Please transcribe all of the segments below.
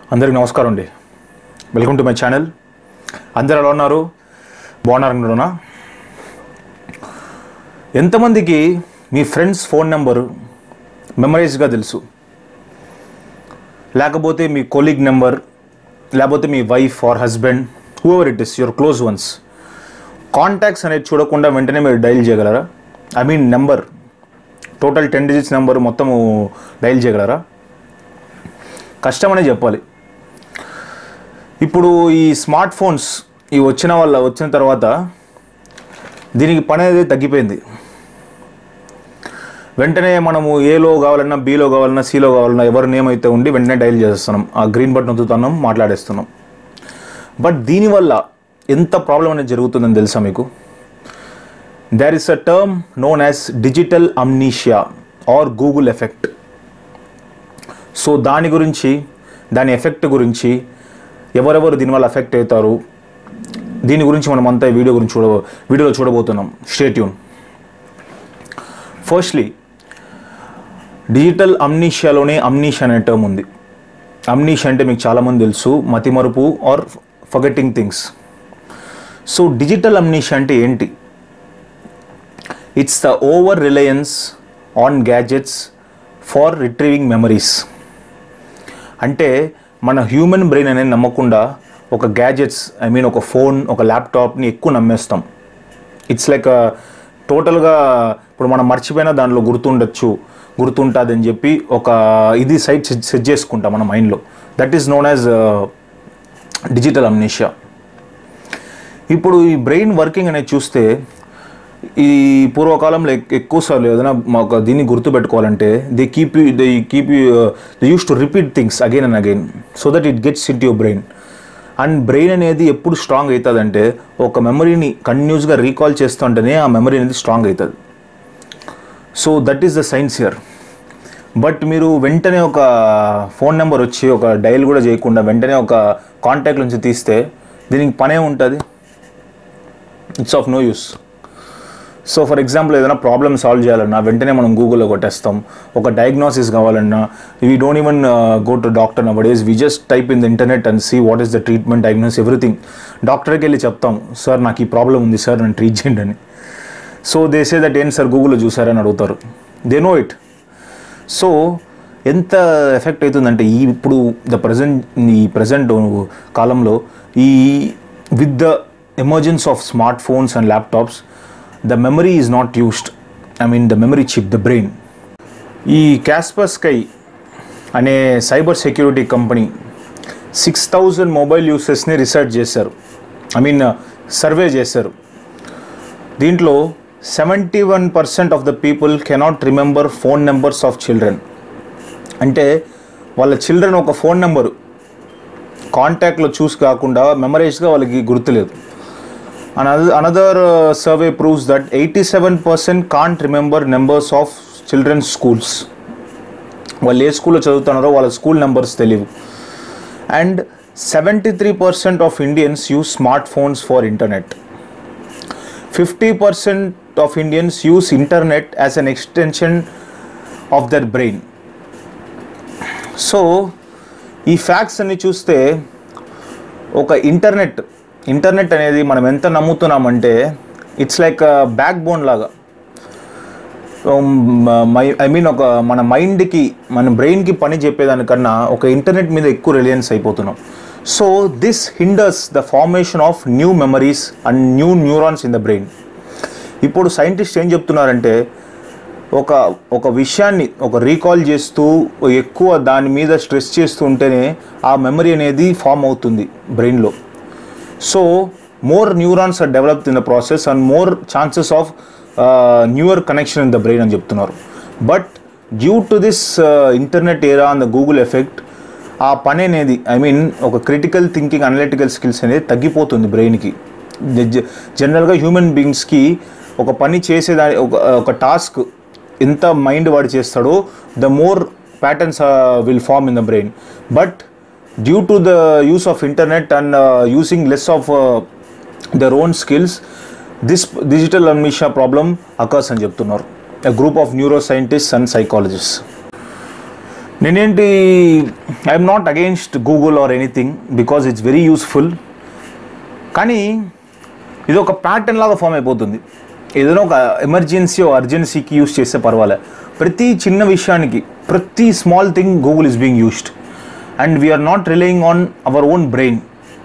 అందరికీ నమస్కారం అండి వెల్కమ్ టు మై ఛానల్ అందరు ఎలా ఉన్నారు బాగున్నారు అనుకుంటున్నా ఎంతమందికి మీ ఫ్రెండ్స్ ఫోన్ నెంబరు మెమరైజ్గా తెలుసు లేకపోతే మీ కొలీగ్ నెంబర్ లేకపోతే మీ wife or husband whoever it is your close ones contacts అనేది చూడకుండా వెంటనే మీరు డైల్ చేయగలరా I mean number total ten digits number మొత్తము డైల్ చేయగలరా కష్టమనే చెప్పాలి ఇప్పుడు ఈ స్మార్ట్ ఫోన్స్ ఈ వచ్చిన వల్ల వచ్చిన తర్వాత దీనికి పని అనేది తగ్గిపోయింది వెంటనే మనము ఏలో కావాలన్నా బీలో కావాలన్నా సీలో కావాలన్నా ఎవరి నేమ్ అయితే ఉండి వెంటనే డైల్ చేస్తున్నాం ఆ గ్రీన్ బటన్ వదులుతున్నాం మాట్లాడేస్తున్నాం బట్ దీనివల్ల ఎంత ప్రాబ్లం అనేది జరుగుతుందని తెలుసా మీకు there is a term known as digital amnesia or Google effect so దాని గురించి దాని ఎఫెక్ట్ గురించి ఎవరెవరు దీనివల్ల ఎఫెక్ట్ అవుతారు దీని గురించి మనం అంతా ఈ వీడియో గురించి చూడ వీడియోలో చూడబోతున్నాం స్టేట్యూన్ ఫస్ట్లీ డిజిటల్ అమ్నీషియాలోనే అమ్నీష్ అనే టర్మ్ ఉంది అమ్నీష్ అంటే మీకు చాలామంది తెలుసు మతిమరుపు or forgetting things so digital అమ్నీష్ అంటే ఏంటి it's the over reliance on gadgets for retrieving memories అంటే మన హ్యూమన్ బ్రెయిన్ అనేది నమ్మకుండా ఒక గ్యాజెట్స్ ఐ మీన్ ఒక ఫోన్ ఒక ల్యాప్టాప్ని ఎక్కువ నమ్మేస్తాం ఇట్స్ లైక్ టోటల్గా ఇప్పుడు మనం మర్చిపోయినా దాంట్లో గుర్తుండొచ్చు గుర్తుంటుంది అని చెప్పి ఒక ఇది సైట్ సెట్ చేసుకుంటాం మన మైండ్లో that is known as digital amnesia ఇప్పుడు ఈ బ్రెయిన్ వర్కింగ్ అనేది చూస్తే ఈ పూర్వకాలంలో ఎక్- ఎక్కువ సార్లు ఏదైనా మాకు దీన్ని గుర్తుపెట్టుకోవాలంటే they keep you they keep you they use to repeat things again and again so that it gets in your brain and brain అనేది ఎప్పుడు స్ట్రాంగ్ అవుతుందంటే ఒక మెమరీని కంటిన్యూస్గా రీకాల్ చేస్తుంటేనే ఆ మెమరీ అనేది స్ట్రాంగ్ అవుతుంది so that is the science here but మీరు వెంటనే ఒక ఫోన్ నెంబర్ వచ్చి ఒక డైల్ కూడా చేయకుండా వెంటనే ఒక కాంటాక్ట్ నుంచి తీస్తే దీనికి పనే ఉంటుంది it's of no use so for example ఏదైనా ప్రాబ్లమ్ సాల్వ్ చేయాలన్నా వెంటనే మనం గూగుల్లో కొట్టేస్తాం ఒక డయాగ్నోసిస్ కావాలన్నా we don't even go to doctor nowadays we just type in the internet and see what is the treatment diagnose everything డాక్టర్కి వెళ్ళి చెప్తాం సార్ నాకు ఈ ప్రాబ్లం ఉంది సార్ నన్ను ట్రీట్ చేయండి అని సో దే సే దట్ ఏంటి సార్ గూగుల్లో చూసారని అడుగుతారు దే నో ఇట్ సో ఎంత ఎఫెక్ట్ అవుతుందంటే ఈ ఇప్పుడు ద ప్రజెంట్ ఈ ప్రజెంట్ కాలంలో ఈ with the emergence of smart phones and laptops the memory is not used I mean the memory chip the brain ఈ క్యాస్పర్ స్కై అనే cyber security company six thousand mobile యూసెస్ని research చేశారు I mean survey చేశారు దీంట్లో seventy one percent of the people cannot remember phone numbers of children అంటే వాళ్ళ children ఒక phone number కాంటాక్ట్లో చూసి కాకుండా మెమరైజ్గా వాళ్ళకి గుర్తులేదు another another survey proves that eighty seven percent can't remember numbers of children's schools వాళ్ళు ఏ స్కూల్లో చదువుతున్నారో వాళ్ళ స్కూల్ నెంబర్స్ తెలియవు and seventy three percent of Indians use smart phones for internet fifty percent of Indians use internet as an extension of their brain so ఈ facts అన్ని చూస్తే ఒక ఇంటర్నెట్ ఇంటర్నెట్ అనేది మనం ఎంత నమ్ముతున్నామంటే ఇట్స్ లైక్ బ్యాక్ బోన్ లాగా I mean mean ఒక మన మైండ్కి మన బ్రెయిన్కి పని చెప్పేదానికన్నా ఒక ఇంటర్నెట్ మీద ఎక్కువ రిలయన్స్ అయిపోతున్నాం so this hinders the formation of new memories and new neurons in the brain ఇప్పుడు సైంటిస్ట్ ఏం చెప్తున్నారంటే ఒక ఒక విషయాన్ని ఒక రీకాల్ చేస్తూ ఎక్కువ దాని మీద స్ట్రెస్ చేస్తూ ఉంటేనే ఆ మెమరీ అనేది ఫామ్ అవుతుంది బ్రెయిన్లో so more neurons are developed in the process and more chances of newer connection in the brain అని చెప్తున్నారు but due to this internet era and the Google effect ఆ పని అనేది ఐ మీన్ ఒక critical thinking analytical skills అనేది తగ్గిపోతుంది బ్రెయిన్కి జనరల్గా హ్యూమన్ బీయింగ్స్కి ఒక పని చేసేదా ఒక ఒక టాస్క్ ఎంత మైండ్ వాడు చేస్తాడో the more patterns will form in the brain but due to the use of internet and using less of their own skills this digital amnesia problem occurs అని చెప్తున్నారు a group of neuro scientist and psychologist నేనేంటి I'm not against Google or anything because it's very useful కానీ ఇది ఒక pattern లాగా form అయిపోతుంది ఏదైనా ఒక ఎమర్జెన్సీ అర్జెన్సీకి యూస్ చేస్తే పర్వాలే ప్రతి చిన్న విషయానికి ప్రతి small thing Google is being used and we're not relying on our own brain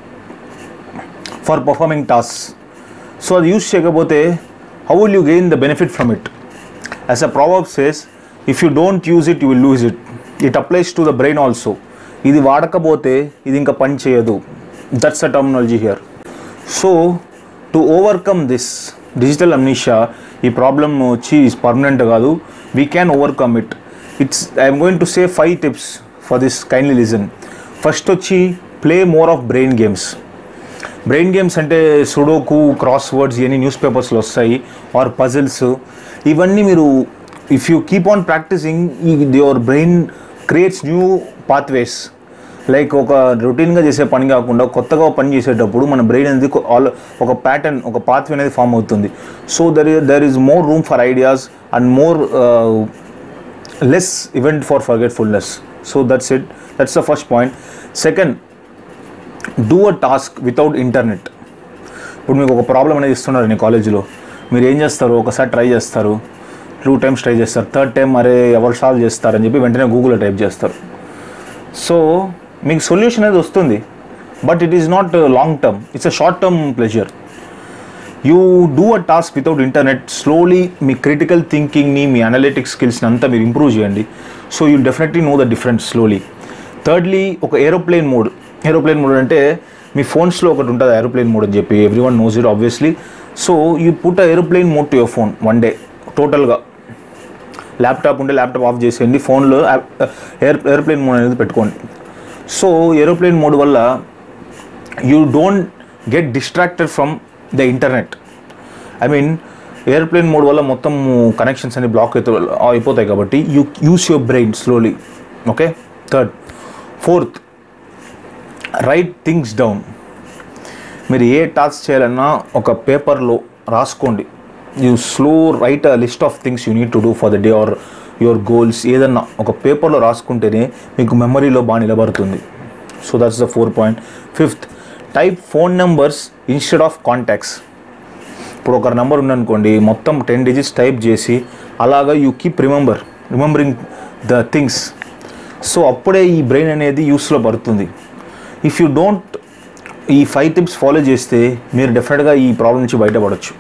for performing task so అది యూస్ చేయకపోతే how will you gain the benefit from it as a proverb says if you don't use it you will lose it it applies to the brain also ఇది వాడకపోతే ఇది ఇంకా పని చేయదు that's a terminology here so to overcome this digital amnesia ఈ problem వచ్చి permanent కాదు we can overcome it it's I'm going to say five tips for this kindly listen first వచ్చి play more of brain games brain games అంటే sudoku crosswords ఇవన్నీ న్యూస్ పేపర్స్లో వస్తాయి or puzzles ఇవన్నీ మీరు if you keep on practising your brain creates new pathways like ఒక రొటీన్గా చేసే పని కాకుండా కొత్తగా పని చేసేటప్పుడు మన బ్రెయిన్ అనేది కొ- ఆల్ ఒక ప్యాటర్న్ ఒక పాత్వే అనేది ఫామ్ అవుతుంది so there there is more room for ideas and more less event for forgetfulness so that's it that's the first point second do a task without internet ఇప్పుడు మీకు ఒక problem అనేది ఇస్తున్నారు నీ కాలేజీలో మీరు ఏం చేస్తారు ఒకసారి ట్రై చేస్తారు టూ టైమ్స్ ట్రై చేస్తారు థర్డ్ టైం మరే ఎవరు సాల్వ్ చేస్తారని చెప్పి వెంటనే గూగుల్లో టైప్ చేస్తారు సో మీకు సొల్యూషన్ అనేది వస్తుంది but it is not long term it's a short term pleasure you do a task without internet slowly మీ క్రిటికల్ థింకింగ్ని మీ అనలిటిక్స్ స్కిల్స్ని అంతా మీరు ఇంప్రూవ్ చేయండి so you definitely know the difference slowly thirdly ఒక ఏరోప్లేన్ మోడ్ ఏరోప్లేన్ మోడ్ అంటే మీ ఫోన్స్లో ఒకటి ఉంటుంది ఏరోప్లేన్ మోడ్ అని చెప్పి everyone knows it obviously so you put a aeroplane mode to your phone one day టోటల్గా ల్యాప్టాప్ ఉంటే ల్యాప్టాప్ ఆఫ్ చేసేయండి ఫోన్లో ఎయిర్ ఏరోప్లేన్ మోడ్ అనేది పెట్టుకోండి సో ఏరోప్లేన్ మోడ్ వల్ల you don't get distracted from the internet I mean airplane mode వల్ల మొత్తం connections అన్ని బ్లాక్ అయితే అయిపోతాయి కాబట్టి you use your brain slowly okay third fourth write things down మీరు ఏ టాస్క్ చేయాలన్నా ఒక పేపర్లో రాసుకోండి you slow write a list of things you need to do for the day or your goals ఏదన్నా ఒక పేపర్లో రాసుకుంటేనే మీకు మెమరీలో బాగా నిలబడుతుంది so that's the four point fifth type phone numbers instead of contacts ఇప్పుడు ఒక నెంబర్ ఉందనుకోండి మొత్తం టెన్ డిజిట్స్ టైప్ చేసి అలాగా you keep remember remembering the things so అప్పుడే ఈ బ్రెయిన్ అనేది యూస్లో పడుతుంది ఇఫ్ యూ డోంట్ ఈ ఫైవ్ టిప్స్ ఫాలో చేస్తే మీరు డెఫినెట్గా ఈ ప్రాబ్లం నుంచి బయటపడవచ్చు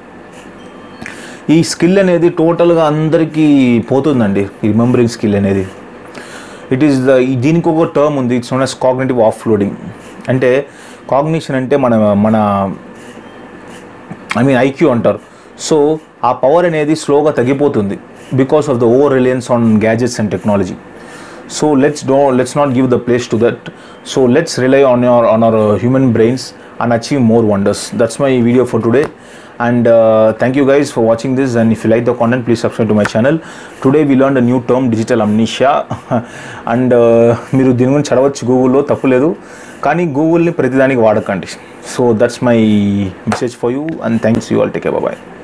ఈ స్కిల్ అనేది టోటల్గా అందరికీ పోతుందండి ఈ రిమెంబరింగ్ స్కిల్ అనేది ఇట్ ఈస్ ద దీనికి ఒక టర్మ్ ఉంది it's known as cognitive of loading అంటే కాగ్నిషన్ అంటే మన మన ఐ మీన్ ఐక్యూ అంటారు సో ఆ పవర్ అనేది స్లోగా తగ్గిపోతుంది because of the over reliance on gadgets and technology so let's do let's not give the place to that so let's rely on your on our human brains and achieve more wonders that's my video for today and uh, thank you guys for watching this and if you like the content please subscribe to my channel today we learned a new term digital amnesia and uh, మీరు దీని గురించి చదవచ్చు గూగుల్లో తప్పులేదు కానీ గూగుల్ని ప్రతిదానికి వాడకండి so that's my message for you and thanks you all take bye